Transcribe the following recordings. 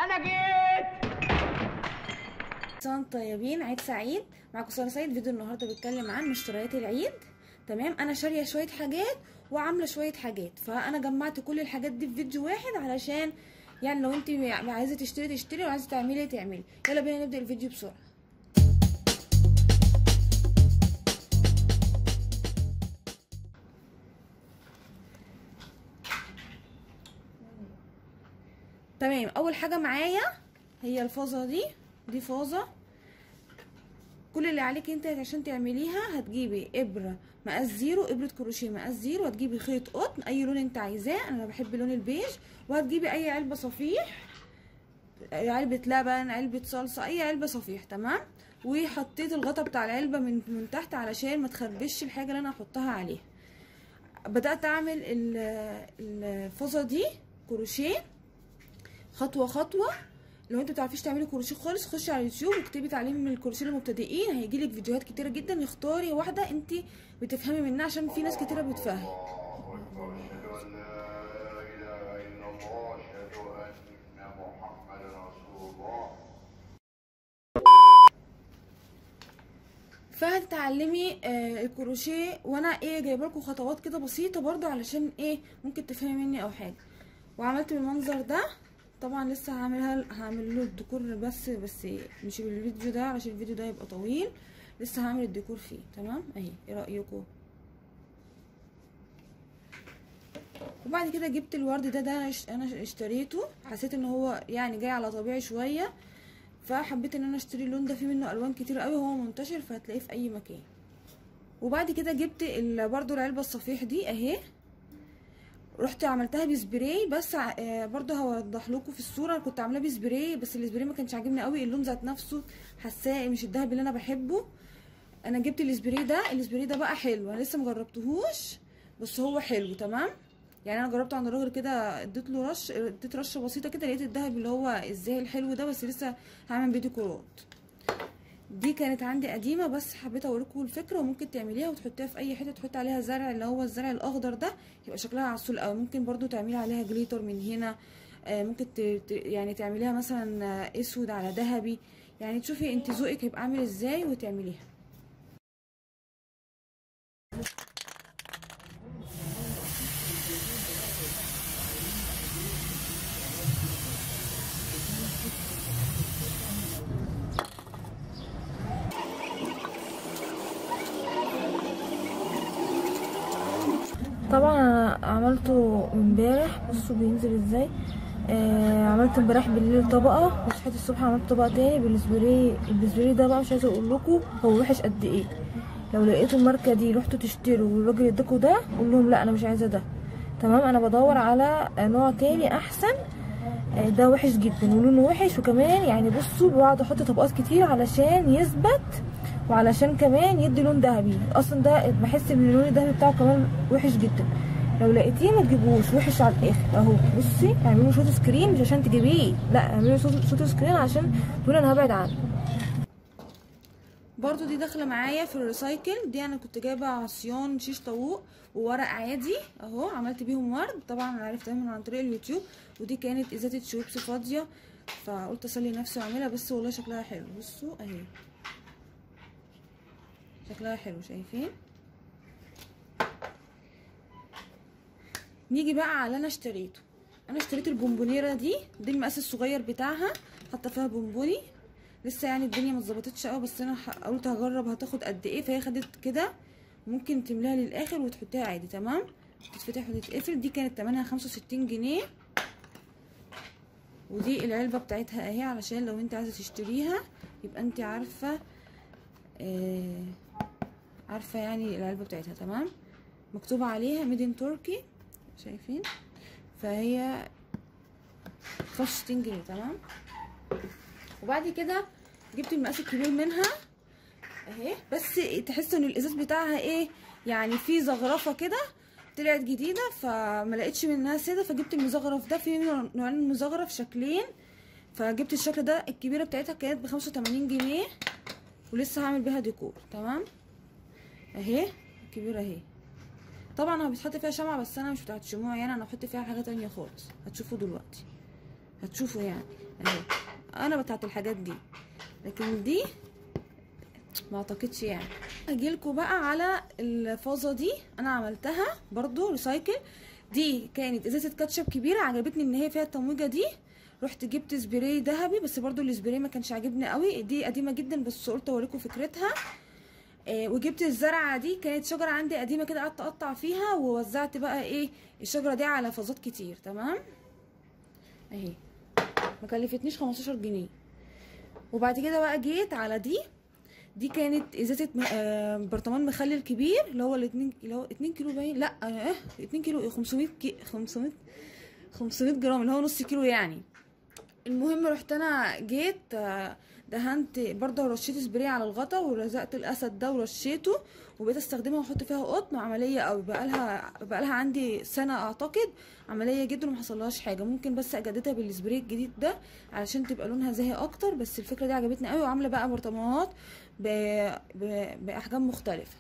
انا جيت سنة طيبين عيد سعيد معاكم سارة سعيد فيديو النهارده بيتكلم عن مشتريات العيد تمام انا شاريه شويه حاجات وعامله شويه حاجات فانا جمعت كل الحاجات دي في فيديو واحد علشان يعني لو انت عايزه تشتري تشتري وعايزه تعملي تعملي يلا بينا نبدا الفيديو بسرعه تمام اول حاجه معايا هي الفازه دي دي فازه كل اللي عليك انت عشان تعمليها هتجيبي ابره مقاس زيرو ابره كروشيه مقاس زيرو هتجيبي خيط قطن اي لون انت عايزاه انا بحب لون البيج وهتجيبي اي علبه صفيح علبه لبن علبه صلصه اي علبه صفيح تمام وحطيت الغطا بتاع العلبه من من تحت علشان ما تخربش الحاجه اللي انا هحطها عليها بدات اعمل الفازه دي كروشيه خطوه خطوه لو انت متعرفيش تعملي كروشيه خالص خشي على اليوتيوب واكتبي تعليم الكروشيه للمبتدئين هيجيلك فيديوهات كتيره جدا اختاري واحده انت بتفهمي منها عشان في ناس كتيره بتفهم فهتتعلمي آه الكروشيه وانا ايه جايبه لكم خطوات كده بسيطه برضو علشان ايه ممكن تفهمي مني او حاجه وعملت بالمنظر ده طبعا لسه هعملها هعمل له الديكور بس بس مش بالفيديو ده علشان الفيديو ده يبقى طويل لسه هعمل الديكور فيه تمام اهي ايه رايكم وبعد كده جبت الورد ده ده انا اشتريته حسيت ان هو يعني جاي على طبيعي شويه فحبيت ان انا اشتري اللون ده فيه منه الوان كتير قوي هو منتشر فهتلاقيه في اي مكان وبعد كده جبت برضو العلبه الصفيح دي اهي رحت عملتها بسبراي بس برضو هوضح لكم في الصوره كنت عاملاه بسبراي بس السبراي ما كانش عاجبني قوي اللون ذات نفسه حاساه مش الدهب اللي انا بحبه انا جبت السبراي ده السبراي ده بقى حلو انا لسه مجربتهوش بس هو حلو تمام يعني انا جربته عند الراجل كده اديت له رش اديت رشه بسيطه كده لقيت الدهب اللي هو ازاي الحلو ده بس لسه هعمل بيه ديكورات دي كانت عندي قديمه بس حبيت اوريكم الفكره وممكن تعمليها وتحطيها في اي حته تحطي عليها زرع اللي هو الزرع الاخضر ده يبقى شكلها عسول قوي ممكن برضو تعملي عليها جليتر من هنا آه ممكن يعني تعمليها مثلا اسود على ذهبي يعني تشوفي انت ذوقك هيبقى عامل ازاي وتعمليها طبعا انا عملته امبارح بصوا بينزل ازاي آه عملت امبارح بالليل طبقه وصحيت الصبح عملت طبقه تاني بالسبراي السبراي ده بقى مش عايزه اقول لكم هو وحش قد ايه لو لقيتوا الماركه دي رحتوا تشتروا والراجل اداكوا ده قول لهم لا انا مش عايزه ده تمام انا بدور على نوع تاني احسن آه ده وحش جدا ولونه وحش وكمان يعني بصوا بقعد احط طبقات كتير علشان يثبت وعلشان كمان يدي لون ذهبي اصلا ده بحس ان اللون الذهبي بتاعه كمان وحش جدا لو لقيتيه ما تجيبوش وحش على الاخر اهو بصي اعملوا شوت سكرين مش عشان تجيبيه لا اعملوا شوت سكرين عشان تقول انا هبعد عنه برضو دي داخله معايا في الريسايكل دي انا كنت جايبه عصيان شيش طاووق وورق عادي اهو عملت بيهم ورد طبعا انا عرفتها من عن طريق اليوتيوب ودي كانت ازازه شويبس فاضيه فقلت اسلي نفسي واعملها بس والله شكلها حلو بصوا اهي شكلها حلو شايفين نيجي بقى على اللي انا اشتريته انا اشتريت البونبونيره دي دي المقاس الصغير بتاعها حاطه فيها بونبوني لسه يعني الدنيا ما اتظبطتش قوي بس انا قلت هجرب هتاخد قد ايه فهي خدت كده ممكن تملاها للاخر وتحطيها عادي تمام تتفتح وتتقفل دي كانت تمنها خمسة وستين جنيه ودي العلبه بتاعتها اهي علشان لو انت عايزه تشتريها يبقى انت عارفه آه عارفه يعني العلبه بتاعتها تمام مكتوب عليها ميدن تركي شايفين فهي خمسة وستين جنيه تمام وبعد كده جبت المقاس الكبير منها اهي بس تحس ان الازاز بتاعها ايه يعني في زغرفه كده طلعت جديده فما لقيتش منها ساده فجبت المزغرف ده في نوعين مزغرف شكلين فجبت الشكل ده الكبيره بتاعتها كانت بخمسة وتمانين جنيه ولسه هعمل بيها ديكور تمام اهي الكبيره اهي طبعا هو بيتحط فيها شمعة بس انا مش بتاعت شموع يعني انا هحط فيها حاجه تانية خالص هتشوفوا دلوقتي هتشوفوا يعني اهي انا بتاعت الحاجات دي لكن دي ما اعتقدش يعني هجيلكوا بقى على الفازه دي انا عملتها برضو ريسايكل دي كانت ازازه كاتشب كبيره عجبتني ان هي فيها التمويجه دي رحت جبت سبراي ذهبي بس برضو السبراي ما كانش عاجبني قوي دي قديمه جدا بس قلت اوريكم فكرتها آه وجبت الزرعه دي كانت شجره عندي قديمه كده قعدت اقطع فيها ووزعت بقى ايه الشجره دي على فازات كتير تمام اهي ما كلفتنيش 15 جنيه وبعد كده بقى جيت على دي دي كانت ازازه م- آه، برطمان مخلل كبير اللي هو الاتنين اللي هو 2 كيلو باين لا اه 2 كيلو إيه، 500 كي 500 500 جرام اللي هو نص كيلو يعني المهم رحت انا جيت آه، دهنت برضه رشيت سبراي على الغطا ولزقت الاسد ده ورشيته وبقيت استخدمها واحط فيها قطن عمليه قوي بقالها بقالها عندي سنه اعتقد عمليه جدا وما حصلهاش حاجه ممكن بس اجددها بالسبراي الجديد ده علشان تبقى لونها زاهي اكتر بس الفكره دي عجبتني قوي وعامله بقى برطمانات ب... ب... باحجام مختلفه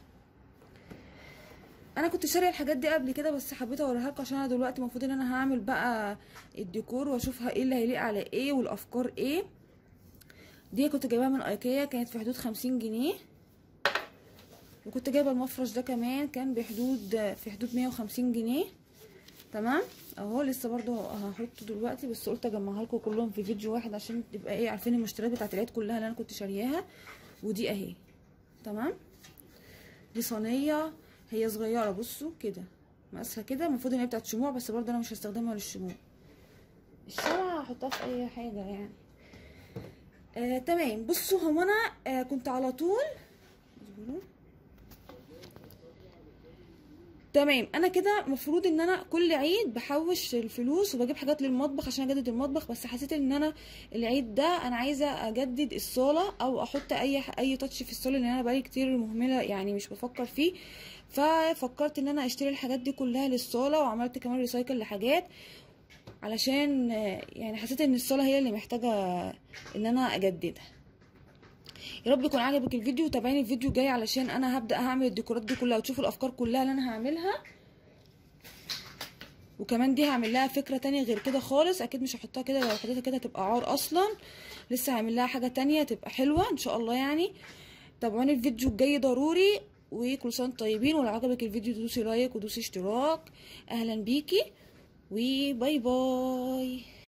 انا كنت شاريه الحاجات دي قبل كده بس حبيت اوريها لكم عشان انا دلوقتي المفروض ان انا هعمل بقى الديكور واشوفها ايه اللي هيليق على ايه والافكار ايه دي كنت جايباها من ايكيا كانت في حدود خمسين جنيه وكنت جايبه المفرش ده كمان كان بحدود في حدود مية وخمسين جنيه تمام اهو لسه برضو هحطه دلوقتي بس قلت اجمعها لكم كلهم في فيديو واحد عشان تبقى ايه عارفين المشتريات بتاعت العيد كلها اللي انا كنت شارياها ودي اهي تمام دي صينيه هي صغيره بصوا كده مقاسها كده المفروض ان هي بتاعت شموع بس برضه انا مش هستخدمها للشموع الشمعة هحطها في اي حاجه يعني آه تمام بصوا هو انا آه كنت على طول اصبروا. تمام انا كده مفروض ان انا كل عيد بحوش الفلوس وبجيب حاجات للمطبخ عشان اجدد المطبخ بس حسيت ان انا العيد ده انا عايزه اجدد الصاله او احط اي اي تاتش في الصاله لان انا بقالي كتير مهمله يعني مش بفكر فيه ففكرت ان انا اشتري الحاجات دي كلها للصاله وعملت كمان ريسايكل لحاجات علشان آه، يعني حسيت ان الصاله هي اللي محتاجه ان انا اجددها يا رب يكون عجبك الفيديو وتابعيني الفيديو الجاي علشان انا هبدا هعمل الديكورات دي كلها وتشوفوا الافكار كلها اللي انا هعملها وكمان دي هعمل لها فكره تانية غير كده خالص اكيد مش هحطها كده لو حطيتها كده تبقى عار اصلا لسه هعمل لها حاجه تانية تبقى حلوه ان شاء الله يعني تابعوني الفيديو الجاي ضروري وكل سنه وانتم طيبين ولو عجبك الفيديو دوسي لايك ودوسي اشتراك اهلا بيكي وباي باي